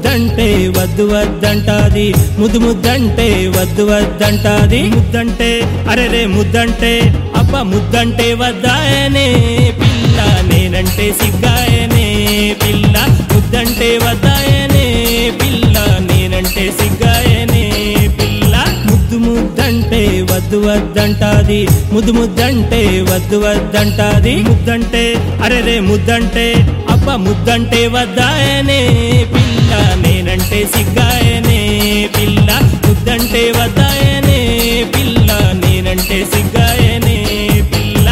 ముద్దంటే వద్దు వద్దంటాది ముద్దు ముద్దంటే వద్దు వద్దంటాది ముద్దంటే అరే రే ముద్దంటే అబ్బ ముద్దంటే వద్దాయనే పిల్ల నేనంటే సిగ్గాయనే పిల్ల ముద్దంటే వద్దాయనే పిల్ల నేనంటే సిగ్గాయనే పిల్ల ముద్దు ముద్దంటే వద్దు వద్దంటాది ముద్దు ముద్దంటే వద్దు వద్దంటాది ముద్దంటే అరే రే ముద్దంటే అబ్బ ముద్దంటే వద్దాయనే పిల్ల నేనంటే సిగ్గాయనే పిల్ల ముద్దంటే వద్దాయనే పిల్ల నేనంటే సిగ్గాయనే పిల్ల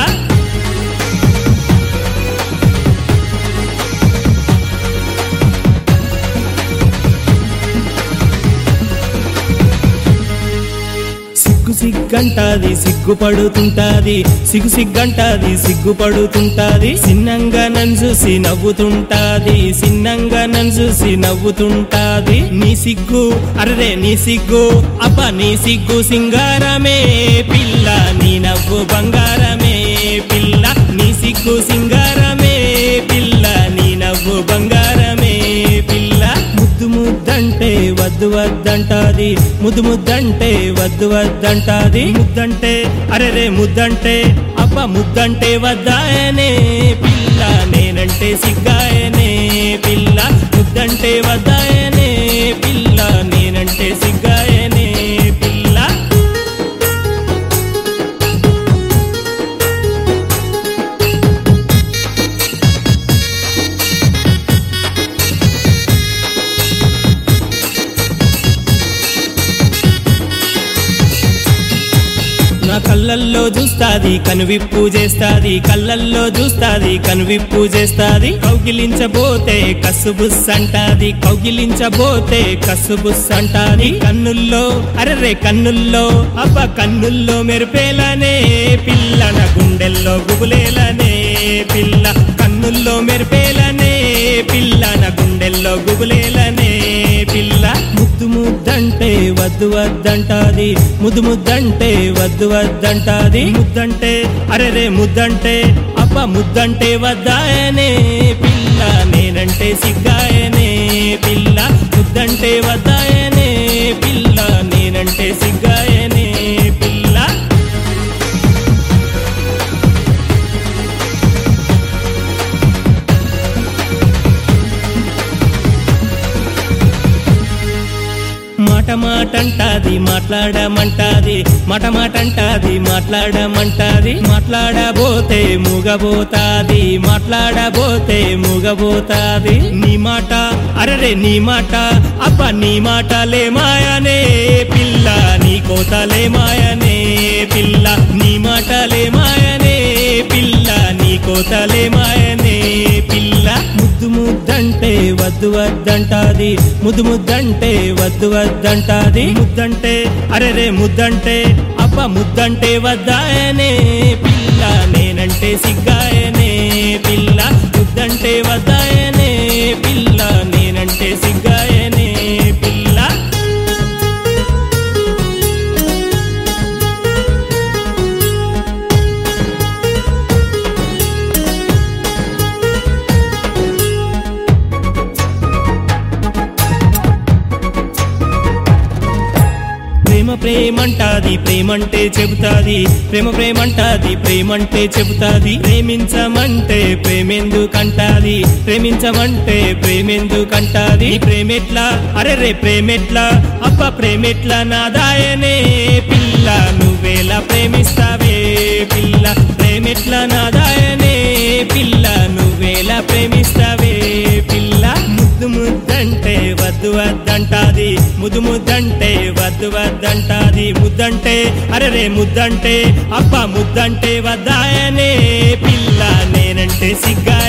సిగ్గు సిగ్గంటాది సిగ్గుపడుతుంటాది సిగ్గు సిగ్గంటాది సిగ్గుపడుతుంటాది సిన్నంగా నన్ను చూసి నవ్వుతుంటాది సిన్నంగా నన్ను చూసి నవ్వుతుంటాది నీ సిగ్గు అరరే నీ సిగ్గు అబ్బా నీ సిగ్గు సింగారమే పిల్ల నీ నవ్వు బంగారమే పిల్ల నీ సిగ్గు సింగారమే పిల్ల నీ నవ్వు బంగారమే పిల్ల ముద్దు ముద్దంటే వద్దు వద్దంటాది ముద్దు ముద్దంటే వద్దు వద్దంటాది ముద్దంటే అరే రే ముద్దంటే అబ్బ ముద్దంటే వద్దాయనే పిల్ల నేనంటే సిగ్గాయనే పిల్ల ముద్దంటే వద్దాయనే పిల్ల నేనంటే సిగ్గాయనే పిల్ల నా కళ్ళల్లో చూస్తాది కనువిప్పు చేస్తాది కళ్ళల్లో చూస్తాది కనువిప్పు చేస్తాది కౌగిలించబోతే కసుబుస్ అంటాది కౌగిలించబోతే కసుబుస్ అంటాది కన్నుల్లో అరెరే కన్నుల్లో అబ్బ కన్నుల్లో మెరుపేలనే పిల్లన గుండెల్లో గుబులేలనే పిల్ల కన్నుల్లో మెరుపేలనే పిల్లన గుండెల్లో గుబులేలనే పిల్ల ముద్దు ముద్దంటే వద్దు వద్దంటాది ముద్దు ముద్దంటే వద్దు వద్దంటాది ముద్దంటే అరే రే ముద్దంటే అబ్బ ముద్దంటే వద్దాయనే పిల్ల నేనంటే సిగ్గాయనే పిల్ల ముద్దంటే వద్దాయనే పిల్ల నేనంటే సిగ్గాయనే పిల్ల మాట మాటంటాది మాట్లాడమంటాది మాట మాటంటాది మాట్లాడమంటాది మాట్లాడబోతే మూగబోతాది మాట్లాడబోతే మూగబోతాది నీ మాట అరరే నీ మాట అబ్బ నీ మాటలే మాయనే పిల్ల నీ కోతలే మాయనే పిల్ల నీ మాటలే మాయనే పిల్ల నీ కోతలే మాయనే పిల్ల ముద్దు ముద్దంటే వద్దు వద్దంటాది ముద్దు ముద్దంటే వద్దు వద్దంటాది ముద్దంటే అరే రే ముద్దంటే అబ్బ ముద్దంటే వద్దాయనే పిల్ల నేనంటే సిగ్గాయనే పిల్ల ముద్దంటే వద్దాయనే పిల్ల నేనంటే సిగ్గాయనే పిల్ల ప్రేమ ప్రేమంటాది ప్రేమంటే చెబుతాది ప్రేమ ప్రేమంటాది ప్రేమంటే చెబుతాది ప్రేమించమంటే ప్రేమెందుకంటాది ప్రేమించమంటే ప్రేమెందుకంటాది ఈ ప్రేమెట్లా అరే రే ప్రేమెట్లా అబ్బ ప్రేమెట్లా నాదాయనే పిల్ల నువ్వేలా ప్రేమిస్తావే పిల్ల ప్రేమెట్లా నాదాయనే పిల్ల నువ్వేలా ప్రేమిస్తావే పిల్ల ముద్దు ముద్దంటే వద్దు వద్దంటాది ముద్దు ముద్దంటే వద్దు వద్దంటాది ముద్దంటే అరే రే ముద్దంటే అబ్బా ముద్దంటే వద్దాయనే పిల్ల నేనంటే సిగ్గా